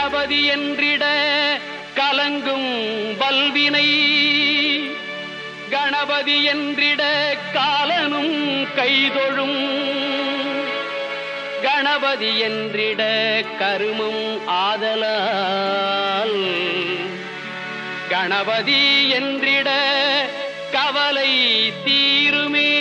கணபதி என்றிட கலங்கும் வல்வினை கணபதி என்றிட காலனும் கைதொழும் கணபதி என்றிட கருமம் ஆதலால் கணபதி என்றிட கவலை தீருமே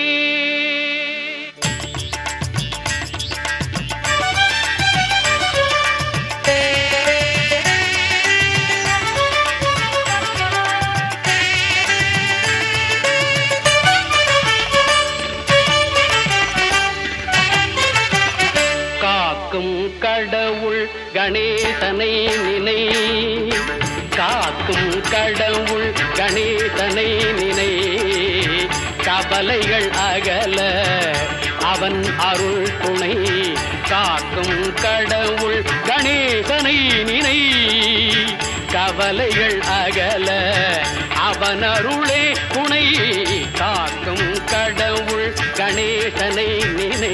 காக்கும் கடவுள் கணேசனை நினை காக்கும் கடவுள் கணேசனை நினை கவலைகள் அகல அவன் அருள் துணை காக்கும் கடவுள் கணேசனை நினை கவலைகள் அகல அவன் அருளே துணை காக்கும் கடவுள் கணேசனை நினை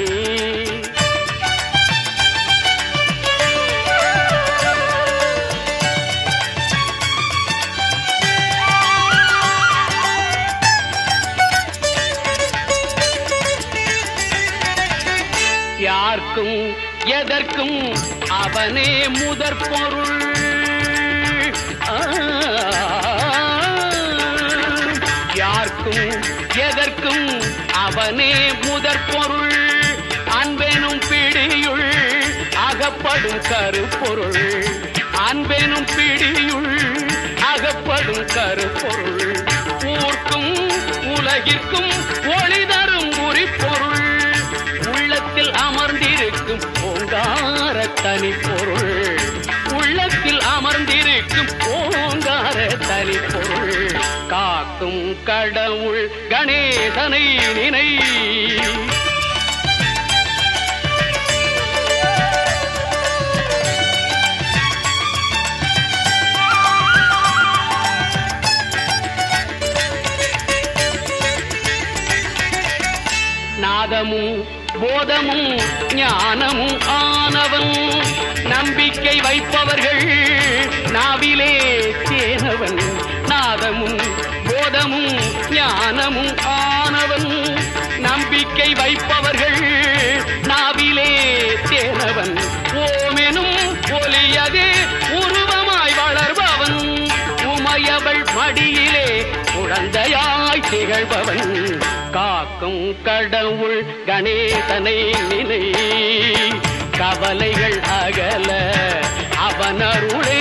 யார்க்கும் எதற்கும் அவனே முதற் பொருள் ஆ, யார்க்கும் எதற்கும் அவனே முதற் பொருள் அன்பெனும் பிடியுள் அகப்படும் கருப்பொருள் அன்பெனும் பிடியுள் அகப்படும் கருப்பொருள் ஊர்க்கும் உலகிற்கும் ஒளி தரும் உரிப்பொருள் உள்ளத்தில் அமர்ந்திருக்கும் ஓங்கார தனி பொருள் உள்ளத்தில் அமர்ந்திருக்கும் ஓங்கார தனி பொருள் காக்கும் கடவுள் கணேசனை நினை நாதமும் போதமும் ஞானமும் ஆனவன் நம்பிக்கை வைப்பவர்கள் நாவிலே தேனவன் நாதமும் போதமும் ஞானமும் ஆனவன் நம்பிக்கை வைப்பவர்கள் நாவிலே தேனவன் ஓமெனும் ஒலியதே உருவமாய் வளர்பவன் உமையவள் மடியிலே குழந்தையாய் திகழ்பவன் காக்கும் கடவுள் கணேசனை நினை கவலைகள் அகல அவன் அருளே